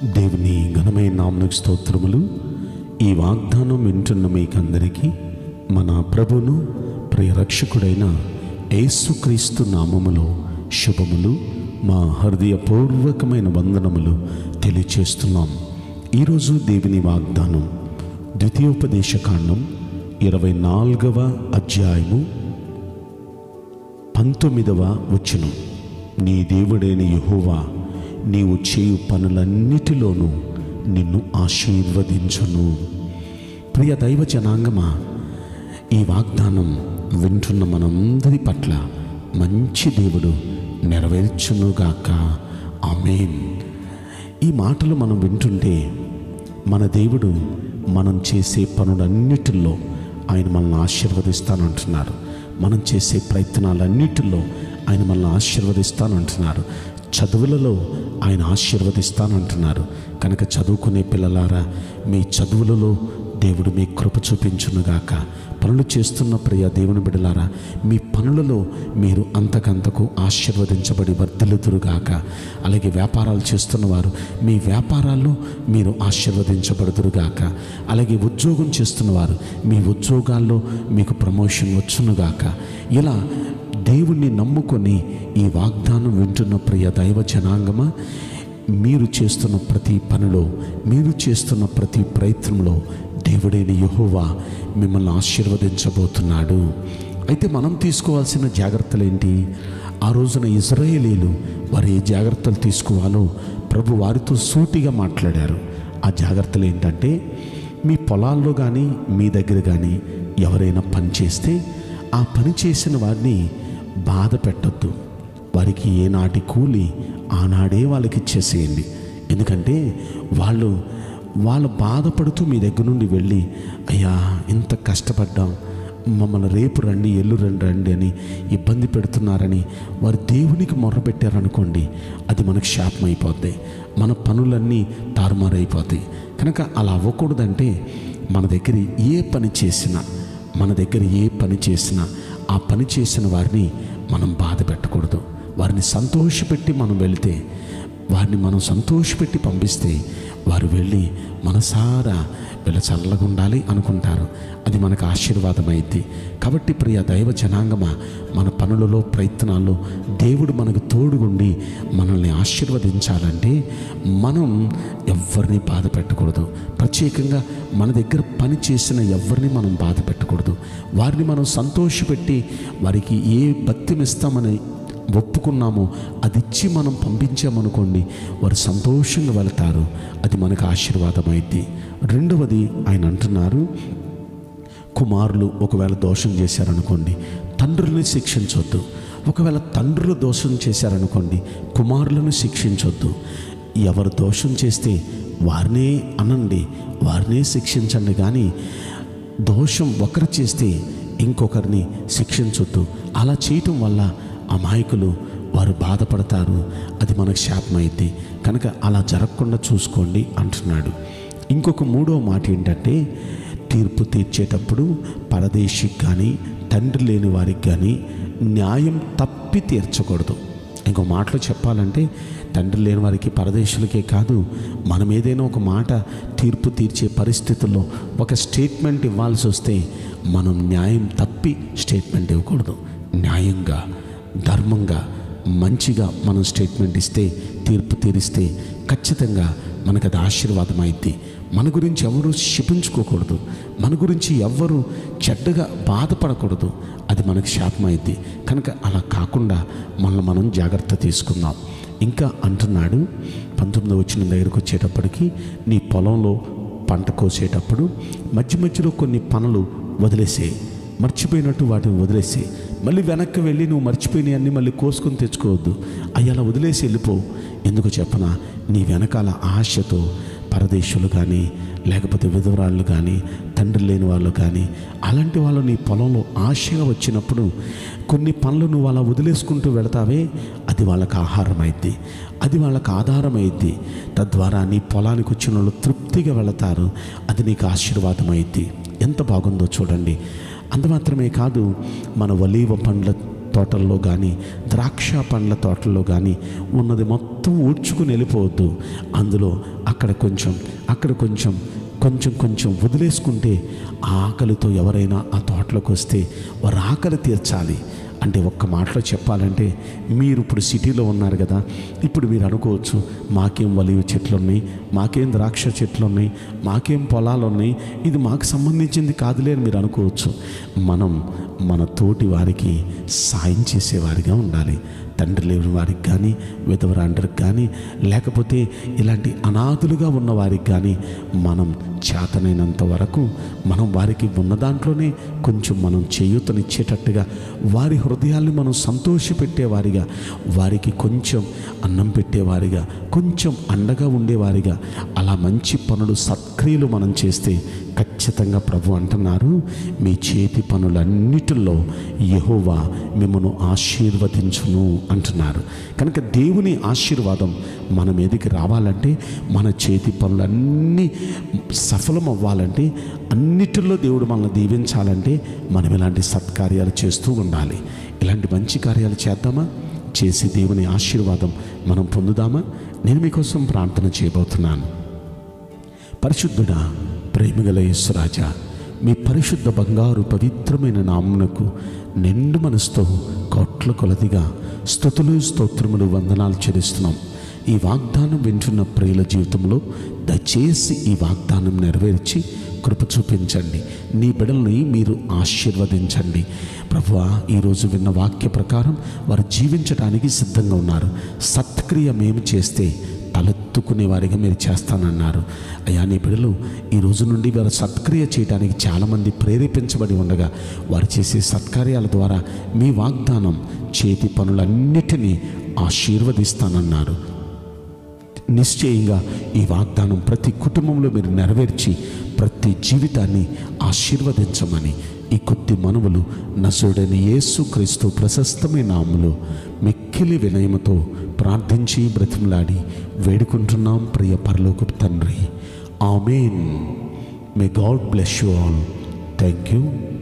దేవుని ఘనమైన నామనికి స్తోత్రములు ఈ వాగ్దానం వింటున్న మీకందరికీ మన ప్రభును ప్రియరక్షకుడైన యేసుక్రీస్తు నామములో శుభములు మా హృదయపూర్వకమైన వందనములు తెలియచేస్తున్నాం ఈరోజు దేవుని వాగ్దానం ద్వితీయోపదేశకాండం ఇరవై నాలుగవ అధ్యాయము పంతొమ్మిదవ వచనం నీ దేవుడైన యెహోవా నీవు చేయు పనులన్నిటిలోనూ నిన్ను ఆశీర్వదించును ప్రియ దైవ జనాంగమా ఈ వాగ్దానం వింటున్న మనందరి పట్ల మంచి దేవుడు నెరవేర్చునుగాక ఆమేన్ ఈ మాటలు మనం వింటుంటే మన దేవుడు మనం చేసే పనులన్నిటిలో ఆయన మనల్ని ఆశీర్వదిస్తానంటున్నారు మనం చేసే ప్రయత్నాలన్నిటిలో ఆయన మనల్ని ఆశీర్వదిస్తానంటున్నారు చదువులలో ఆయన ఆశీర్వదిస్తానంటున్నారు కనుక చదువుకునే పిల్లలారా మీ చదువులలో దేవుడు మీ కృప చూపించునుగాక పనులు చేస్తున్న ప్రియ దేవుని బిడలారా మీ పనులలో మీరు అంతకంతకు ఆశీర్వదించబడి వర్ధిల్లుదురుగాక అలాగే వ్యాపారాలు చేస్తున్న వారు మీ వ్యాపారాల్లో మీరు ఆశీర్వదించబడుదురుగాక అలాగే ఉద్యోగం చేస్తున్నవారు మీ ఉద్యోగాల్లో మీకు ప్రమోషన్ వచ్చునుగాక ఇలా దేవుణ్ణి నమ్ముకొని ఈ వాగ్దానం వింటున్న ప్రియ దైవ జనాంగమా మీరు చేస్తున్న ప్రతి పనిలో మీరు చేస్తున్న ప్రతి ప్రయత్నంలో దేవుడైన యెహోవా మిమ్మల్ని ఆశీర్వదించబోతున్నాడు అయితే మనం తీసుకోవాల్సిన జాగ్రత్తలు ఏంటి ఆ రోజున ఇజ్రాయేలీలు వారు ఏ జాగ్రత్తలు తీసుకోవాలో ప్రభు వారితో సూటిగా మాట్లాడారు ఆ జాగ్రత్తలు ఏంటంటే మీ పొలాల్లో కానీ మీ దగ్గర కానీ ఎవరైనా పని చేస్తే ఆ పని చేసిన వారిని బాధ పెట్టద్దు వారికి ఏనాటి కూలి ఆనాడే వాళ్ళకి ఇచ్చేసేయండి ఎందుకంటే వాళ్ళు వాళ్ళు బాధపడుతూ మీ దగ్గర నుండి వెళ్ళి అయ్యా ఇంత కష్టపడ్డాం మమ్మల్ని రేపు రండి ఎల్లు రండి రండి అని ఇబ్బంది పెడుతున్నారని వారు దేవునికి మొర్రపెట్టారనుకోండి అది మనకు శాపం అయిపోద్ది మన పనులన్నీ తారుమారైపోతాయి కనుక అలా అవ్వకూడదంటే మన దగ్గర ఏ పని చేసినా మన దగ్గర ఏ పని చేసినా ఆ పని చేసిన వారిని మనం బాధ పెట్టకూడదు వారిని సంతోషపెట్టి మనం వెళితే వారిని మనం సంతోషపెట్టి పంపిస్తే వారు వెళ్ళి మనసారా వీళ్ళ చల్లగా ఉండాలి అనుకుంటారు అది మనకు ఆశీర్వాదం అయింది కాబట్టి ప్రియ దైవ జనాంగమా మన పనులలో ప్రయత్నాల్లో దేవుడు మనకు తోడుగుండి మనల్ని ఆశీర్వదించాలంటే మనం ఎవరిని బాధ పెట్టకూడదు ప్రత్యేకంగా మన దగ్గర పని చేసిన ఎవరిని మనం బాధ పెట్టకూడదు వారిని మనం సంతోషపెట్టి వారికి ఏ భక్తిని ఇస్తామని ఒప్పుకున్నామో అది ఇచ్చి మనం పంపించామనుకోండి వారు సంతోషంగా వెళతారు అది మనకు ఆశీర్వాదం అయింది రెండవది ఆయన అంటున్నారు కుమారులు ఒకవేళ దోషం చేశారనుకోండి తండ్రుల్ని శిక్షించొద్దు ఒకవేళ తండ్రులు దోషం చేశారనుకోండి కుమారులను శిక్షించొద్దు ఎవరు దోషం చేస్తే వారినే అనండి వారినే శిక్షించండి కానీ దోషం ఒకరు చేస్తే ఇంకొకరిని శిక్షించొద్దు అలా చేయటం వల్ల అమాయకులు వారు బాధపడతారు అది మనకు శాపమైంది కనుక అలా జరగకుండా చూసుకోండి అంటున్నాడు ఇంకొక మూడో మాట ఏంటంటే తీర్పు తీర్చేటప్పుడు పరదేశికి కానీ తండ్రి లేని వారికి కానీ న్యాయం తప్పి తీర్చకూడదు ఇంకో మాటలో చెప్పాలంటే తండ్రి లేని వారికి పరదేశులకే కాదు మనం ఏదైనా ఒక మాట తీర్పు తీర్చే పరిస్థితుల్లో ఒక స్టేట్మెంట్ ఇవ్వాల్సి వస్తే మనం న్యాయం తప్పి స్టేట్మెంట్ ఇవ్వకూడదు న్యాయంగా ధర్మంగా మంచిగా మనం స్టేట్మెంట్ ఇస్తే తీర్పు తీరిస్తే ఖచ్చితంగా మనకు అది ఆశీర్వాదం అయింది మన గురించి ఎవరు క్షిపించుకోకూడదు మన గురించి ఎవ్వరు చెడ్డగా బాధపడకూడదు అది మనకు శాపం అయింది కనుక అలా కాకుండా మనల్ని మనం జాగ్రత్త తీసుకుందాం ఇంకా అంటున్నాడు పంతొమ్మిది వచ్చిన దగ్గరకు వచ్చేటప్పటికి నీ పొలంలో పంట కోసేటప్పుడు మధ్య మధ్యలో కొన్ని పనులు వదిలేసే మర్చిపోయినట్టు వాటిని వదిలేసి మళ్ళీ వెనక్కి వెళ్ళి నువ్వు మర్చిపోయినవి అన్నీ మళ్ళీ కోసుకొని తెచ్చుకోవద్దు అవి అలా వదిలేసి వెళ్ళిపో ఎందుకు చెప్పనా నీ వెనకాల ఆశతో పరదేశులు కానీ లేకపోతే విధవరాళ్ళు కానీ తండ్రి లేని వాళ్ళు కానీ అలాంటి వాళ్ళు నీ పొలంలో ఆశగా వచ్చినప్పుడు కొన్ని పనులు నువ్వు అలా వదిలేసుకుంటూ వెళతావే అది వాళ్ళకి ఆహారం అయింది అది వాళ్ళకి ఆధారం అయింది తద్వారా నీ పొలానికి వచ్చిన వాళ్ళు తృప్తిగా వెళతారు అది నీకు ఆశీర్వాదం అయింది ఎంత బాగుందో చూడండి అంత మాత్రమే కాదు మన వలీవ పండ్ల తోటల్లో కానీ ద్రాక్ష పండ్ల తోటల్లో కానీ ఉన్నది మొత్తం ఊడ్చుకుని వెళ్ళిపోవద్దు అందులో అక్కడ కొంచెం అక్కడ కొంచెం కొంచెం కొంచెం వదిలేసుకుంటే ఆ ఆకలితో ఎవరైనా ఆ తోటలోకి వస్తే వారు ఆకలి తీర్చాలి అంటే ఒక్క మాటలో చెప్పాలంటే మీరు ఇప్పుడు సిటీలో ఉన్నారు కదా ఇప్పుడు మీరు అనుకోవచ్చు మాకేం వలివి చెట్లు ఉన్నాయి మాకేం ద్రాక్ష చెట్లు ఉన్నాయి మాకేం పొలాలు ఉన్నాయి ఇది మాకు సంబంధించింది కాదులే అని మీరు అనుకోవచ్చు మనం మన తోటి వారికి సాయం చేసేవారిగా ఉండాలి తండ్రి లేని వారికి కానీ విధవరాండ్రికి కానీ లేకపోతే ఇలాంటి అనాథులుగా ఉన్న వారికి కానీ మనం చేతనైనంత వరకు మనం వారికి ఉన్న దాంట్లోనే కొంచెం మనం చేయూతనిచ్చేటట్టుగా వారి హృదయాల్ని మనం సంతోషపెట్టేవారిగా వారికి కొంచెం అన్నం పెట్టేవారిగా కొంచెం అండగా ఉండేవారిగా అలా మంచి పనులు సత్క్రియలు మనం చేస్తే ఖచ్చితంగా ప్రభు అంటున్నారు మీ చేతి పనులన్నిటిలో యెహోవా మిమ్మను ఆశీర్వదించును అంటున్నారు కనుక దేవుని ఆశీర్వాదం మన మీదకి రావాలంటే మన చేతి పనులన్నీ సఫలం అవ్వాలంటే అన్నిటిలో దేవుడు మనల్ని దీవించాలంటే మనం ఇలాంటి సత్కార్యాలు చేస్తూ ఉండాలి ఇలాంటి మంచి కార్యాలు చేద్దామా చేసి దేవుని ఆశీర్వాదం మనం పొందుదామా నేను మీకోసం ప్రార్థన చేయబోతున్నాను పరిశుద్ధుడా ప్రేమగల యేసురాజా మీ పరిశుద్ధ బంగారు పవిత్రమైన నామునకు నిండు మనసుతో కోట్ల కొలదిగా స్థుతులు స్తోత్రములు వందనాలు చెల్లిస్తున్నాం ఈ వాగ్దానం వింటున్న ప్రియుల జీవితంలో దయచేసి ఈ వాగ్దానం నెరవేర్చి కృప చూపించండి నీ బిడల్ని మీరు ఆశీర్వదించండి ప్రభువా ఈరోజు విన్న వాక్య ప్రకారం వారు జీవించడానికి సిద్ధంగా ఉన్నారు సత్క్రియ మేము చేస్తే తలెత్తుకునే వారిగా మీరు చేస్తానన్నారు అయ్యా నీ బిడ్డలు ఈ రోజు నుండి వారు సత్క్రియ చేయడానికి చాలామంది ప్రేరేపించబడి ఉండగా వారు చేసే సత్కార్యాల ద్వారా మీ వాగ్దానం చేతి పనులన్నిటినీ ఆశీర్వదిస్తానన్నారు నిశ్చయంగా ఈ వాగ్దానం ప్రతి కుటుంబంలో మీరు నెరవేర్చి ప్రతి జీవితాన్ని ఆశీర్వదించమని ఈ కొద్ది మనవులు నసుడని యేసు క్రీస్తు ప్రశస్తమైన నామములో మిక్కిలి వినయముతో ప్రార్థించి బ్రతిమలాడి వేడుకుంటున్నాం ప్రియ పరలోకపు తండ్రి amen may God bless you all thank you